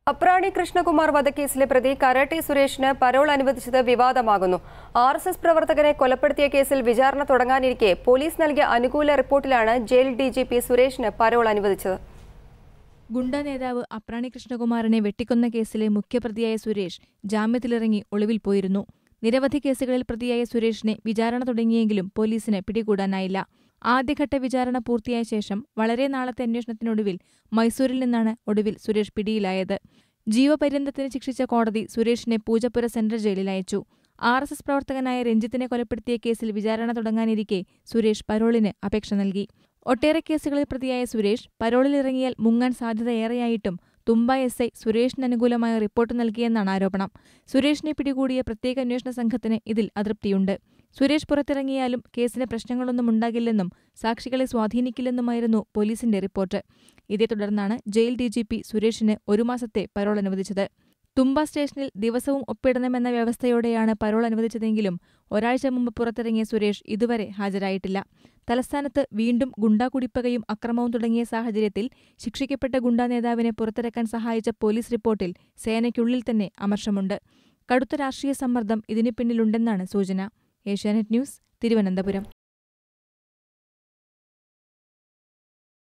അപ്രാണി കൃഷ്ണകുമാർ വധക്കേസിലെ പ്രതി കരാട്ടെ സുരേഷിന് പരോൾ അനുവദിച്ചത് വിവാദമാകുന്നു ആർ എസ് എസ് പ്രവർത്തകനെ കൊലപ്പെടുത്തിയ കേസിൽ വിചാരണ തുടങ്ങാനിരിക്കെ പോലീസ് നൽകിയ അനുകൂല റിപ്പോർട്ടിലാണ് ജയിൽ ഡി ജി പി സുരേഷിന് പരോൾ അനുവദിച്ചത് ഗുണ്ട നേതാവ് അപ്രാണി കൃഷ്ണകുമാറിനെ വെട്ടിക്കൊന്ന കേസിലെ മുഖ്യപ്രതിയായ സുരേഷ് ജാമ്യത്തിലിറങ്ങി ഒളിവിൽ പോയിരുന്നു നിരവധി കേസുകളിൽ പ്രതിയായ സുരേഷിനെ വിചാരണ തുടങ്ങിയെങ്കിലും പോലീസിന് പിടികൂടാനായില്ല ആദ്യഘട്ട വിചാരണ പൂർത്തിയായ ശേഷം വളരെ നാളത്തെ അന്വേഷണത്തിനൊടുവിൽ മൈസൂരിൽ നിന്നാണ് ഒടുവിൽ സുരേഷ് പിടിയിലായത് ജീവപര്യന്തത്തിന് ശിക്ഷിച്ച കോടതി സുരേഷിനെ പൂജപ്പുര സെൻട്രൽ ജയിലിൽ അയച്ചു ആർ എസ് എസ് പ്രവർത്തകനായ രഞ്ജിത്തിനെ കൊലപ്പെടുത്തിയ കേസിൽ വിചാരണ തുടങ്ങാനിരിക്കെ സുരേഷ് പരോളിന് അപേക്ഷ നൽകി ഒട്ടേറെ കേസുകളിൽ പ്രതിയായ സുരേഷ് പരോളിലിറങ്ങിയാൽ മുങ്ങാൻ സാധ്യതയേറെയായിട്ടും തുമ്പ എസ് ഐ സുരേഷിന് അനുകൂലമായ റിപ്പോർട്ട് നൽകിയെന്നാണ് ആരോപണം സുരേഷിനെ പിടികൂടിയ പ്രത്യേക അന്വേഷണ സംഘത്തിന് ഇതിൽ അതൃപ്തിയുണ്ട് സുരേഷ് പുറത്തിറങ്ങിയാലും കേസിന് പ്രശ്നങ്ങളൊന്നും ഉണ്ടാകില്ലെന്നും സാക്ഷികളെ സ്വാധീനിക്കില്ലെന്നുമായിരുന്നു പോലീസിന്റെ റിപ്പോർട്ട് ഇതേ തുടർന്നാണ് ജയിൽ ഡി ജി പി സുരേഷിന് ഒരു മാസത്തെ പരോൾ അനുവദിച്ചത് തുമ്പ സ്റ്റേഷനിൽ ദിവസവും ഒപ്പിടണമെന്ന വ്യവസ്ഥയോടെയാണ് പരോൾ അനുവദിച്ചതെങ്കിലും ഒരാഴ്ച മുമ്പ് പുറത്തിറങ്ങിയ സുരേഷ് ഇതുവരെ ഹാജരായിട്ടില്ല തലസ്ഥാനത്ത് വീണ്ടും ഗുണ്ടാകുടിപ്പകയും അക്രമവും തുടങ്ങിയ സാഹചര്യത്തിൽ ശിക്ഷിക്കപ്പെട്ട ഗുണ്ടാ നേതാവിനെ പുറത്തിറക്കാൻ സഹായിച്ച പോലീസ് റിപ്പോർട്ടിൽ സേനയ്ക്കുള്ളിൽ തന്നെ അമർഷമുണ്ട് കടുത്ത രാഷ്ട്രീയ സമ്മർദ്ദം ഇതിനു പിന്നിലുണ്ടെന്നാണ് സൂചന ഏഷ്യാനെറ്റ് ന്യൂസ് തിരുവനന്തപുരം